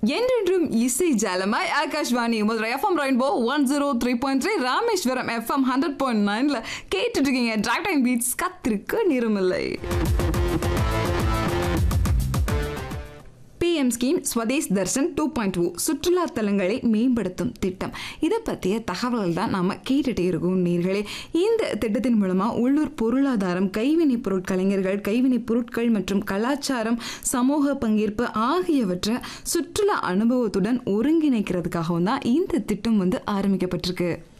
என்றென்றும் இசை ஜாலமாய் Akashvani Madurai FM Rainbow one zero three point three Rameswaram FM hundred point நைன்ல கேட்டுட்டு இருக்கீங்க டிராக் டைம் பீட்ஸ் கத்திருக்க நிறமில்லை PM scheme Swadesh Darshan two point O சுற்றுலா தலங்களை மேம்படுத்தும் திட்டம் இதை பற்றிய தகவல்கள் தான் நாம் கேட்டுட்டே இருக்கோம் நீர்களே இந்த திட்டத்தின் மூலமாக உள்ளூர் பொருளாதாரம் கைவினைப் பொருட்கலைஞர்கள் கைவினைப் பொருட்கள் மற்றும் கலாச்சாரம் சமூக பங்கேற்பு ஆகியவற்றை சுற்றுலா அனுபவத்துடன் ஒருங்கிணைக்கிறதுக்காகவும் தான் இந்த திட்டம் வந்து ஆரம்பிக்கப்பட்டிருக்கு